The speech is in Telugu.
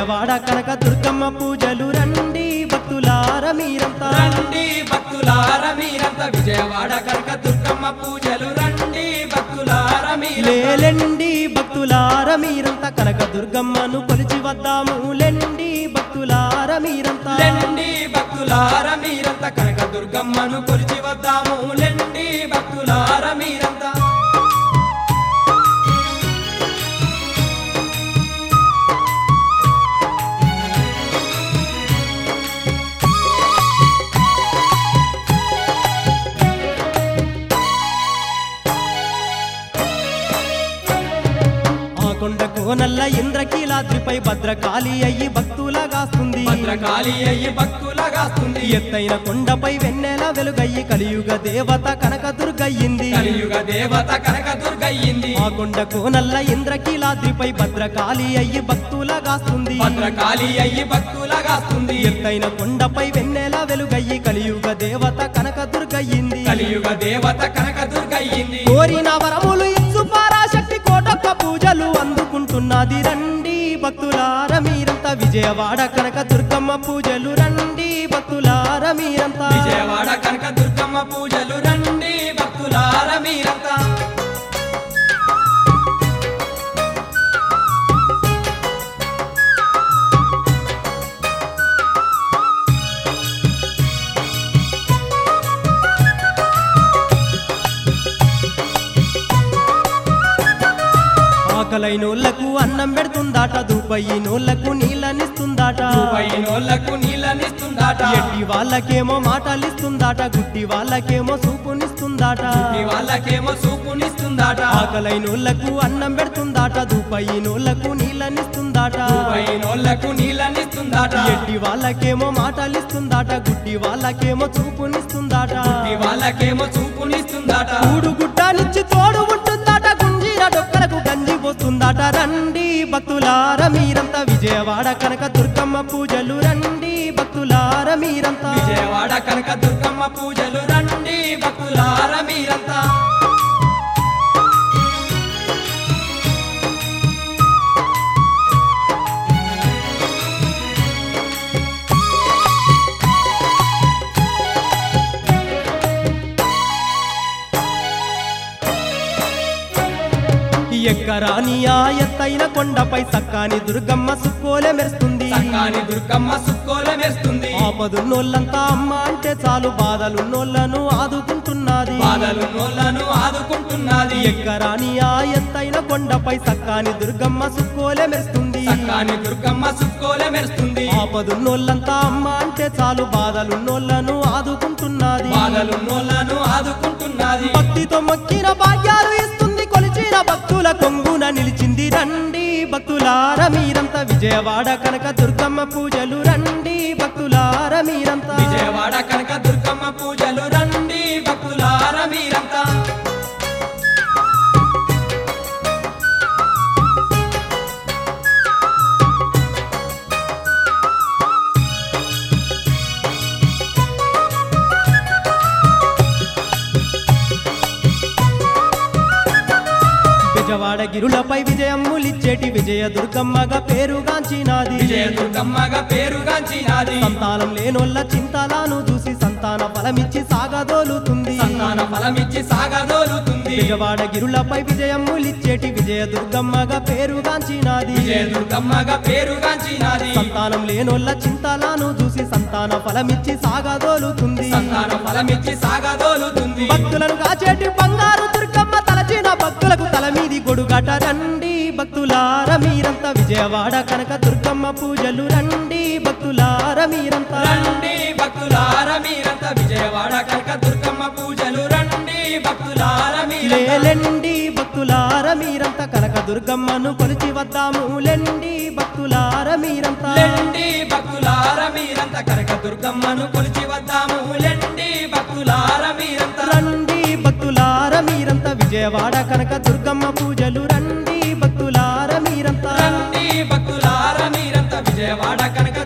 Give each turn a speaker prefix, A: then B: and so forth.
A: విజయవాడ కనక దుర్గమ్మ పూజలు రండి భక్తులార మీరంతా
B: రండి భక్తులార మీరంతా విజయవాడ కనక దుర్గమ్మ పూజలు రండి భక్తులార మీరంతా
A: లేలెండి భక్తులార మీరంతా కనక దుర్గమ్మను కొలిచి వద్దాము లెండి భక్తులార మీరంతా
B: లెండి భక్తులార మీరంతా కనక దుర్గమ్మను కొలిచి వద్దాము లెండి భక్తులార మీరంతా
A: ఆ కొండ కోనల్ల ఇంద్రకీలాద్రిపై భద్రకాళి అయ్యి భక్తులగాస్తుంది
B: భద్రకాళి అయ్యి భక్తులగాస్తుంది
A: ఎత్తైన కొండపై వెన్నెల వెలుగయ్యి కలియుగ దేవత కనక దుర్గయ్యింది
B: కలియుగ దేవత కనక దుర్గయ్యింది
A: ఆ కొండ కోనల్ల ఇంద్రకీలాద్రిపై భద్రకాళి అయ్యి భక్తులగాస్తుంది
B: భద్రకాళి అయ్యి భక్తులగాస్తుంది
A: ఎత్తైన కొండపై వెన్నెల వెలుగయ్యి కలియుగ దేవత కనక దుర్గయ్యింది
B: కలియుగ దేవత కనక దుర్గయ్యింది
A: కోరిన వరములు ఇచ్చు పరాశక్తి కోటొక్క పూజలు అందుకుంటున్నది రండి భక్తులార మీరంతా విజయవాడ కనక దుర్గమ్మ పూజలు రండి భక్తులార మీరంతా
B: విజయవాడ కనక దుర్గమ్మ పూజలు రండి భక్తులార మీరంతా
A: ఆకలైనోళ్లకు అన్నం పెడుతుందాట దూపయ్యినోళ్లకు నీళ్ళనిస్తుందాట
B: పైనోళ్లకు నీళ్ళనిస్తుందాట
A: ఎట్టి వాళ్ళకేమో మాటలిస్తుందాట గుడ్డి వాళ్ళకేమో సూపునిస్తుందాట
B: ఈ వాళ్ళకేమో సూపునిస్తుందాట
A: ఆకలైనోళ్లకు అన్నం పెడుతుందాట దూపయ్యినోళ్లకు నీళ్ళనిస్తుందాట
B: పైనోళ్లకు నీళ్ళనిస్తుందాట
A: ఎట్టి వాళ్ళకేమో మాటలిస్తుందాట గుడ్డి వాళ్ళకేమో చూపునిస్తుందాట
B: ఈ వాళ్ళకేమో చూపునిస్తుందాట
A: కూడు గుడ్డానిచ్చి తోడు ఉంటుందాట గుంజీర డొక్కలకు గంజి పోస్తుందాట రండి భక్తులార మీరంతా విజయవాడ కనక దుర్గమ్మ పూజలు రండి భక్తులార మీరంతా
B: విజయవాడ కనక దుర్గమ్మ పూజలు రండి భక్తులార మీరంతా
A: ఎక్కరాని ఆ ఎత్తైన కొండపై సక్కాని దుర్గమ్మ సుక్కోలే మెరుస్తుంది
B: సక్కాని దుర్గమ్మ సుక్కోలమేస్తుంది
A: ఆపదున్నోళ్ళంతా అమ్మ అంటే చాలు బాధలున్నోళ్ళను ఆదుకుంటున్నది
B: బాధలు నోళ్లను ఆదుకుంటున్నది
A: ఎక్కరాని ఆ ఎత్తైన కొండపై సక్కాని దుర్గమ్మ సుక్కోలే మెరుస్తుంది
B: సక్కాని దుర్గమ్మ సుక్కోలమేస్తుంది
A: ఆపదున్నోళ్ళంతా అమ్మ అంటే చాలు బాధలున్నోళ్ళను ఆదుకుంటున్నది
B: బాధలు నోళ్లను ఆదుకుంటున్నది
A: భక్తితో మొక్కిన భాగ్యాలు ఇస్తుంది కొలిచిన భక్తుల కొంగున నిలిచింది రండి భక్తులార మీరంతా విజయవాడ కనక దుర్గమ్మ పూజలు రండి భక్తులార మీరంతా
B: విజయవాడ కనక దుర్గమ్మ పూజలు రండి భక్తులార మీరంతా
A: విజయవాడ గిరులపై విజయమ్ములిచ్చేటి విజయ దుర్గమ్మగా పేరుగాంచినాది
B: విజయ దుర్గమ్మగా పేరుగాంచినాది
A: సంతానం లేనోళ్ళ చింతలాను చూసి సంతాన ఫలమిచ్చి సాగదోలుతుంది
B: సంతాన ఫలమిచ్చి సాగదోలుతుంది
A: విజయవాడ గిరులపై విజయమ్ములిచ్చేటి విజయ దుర్గమ్మగా పేరుగాంచినాది
B: విజయ దుర్గమ్మగా పేరుగాంచినాది
A: సంతానం లేనోళ్ళ చింతలాను చూసి సంతాన ఫలమిచ్చి సాగదోలుతుంది
B: సంతాన ఫలమిచ్చి సాగదోలుతుంది
A: భక్తులను కాచేటి బంగారు దుర్గమ్మ తలచిన భక్తులకు తల మీది గొడుగట రండి భక్తులార మీరంతా విజయవాడ కనక దుర్గమ్మ పూజలు రండి భక్తులార మీరంతా
B: రండి భక్తులార మీరంతా విజయవాడ కనక దుర్గమ్మ పూజలు రండి భక్తులార మీరంతా
A: లేలెండి భక్తులార మీరంతా కనక దుర్గమ్మను కొలిచి వద్దాము లెండి భక్తులార మీరంతా
B: లెండి భక్తులార మీరంతా కనక దుర్గమ్మను కొలిచి వద్దాము లెండి భక్తులార మీరంతా
A: రండి భక్తులార మీరంతా విజయవాడ కనక దుర్గమ్మ పూజలు రండి భక్తులార మీరంతా
B: రండి భక్తులార మీరంతా విజయవాడ కనక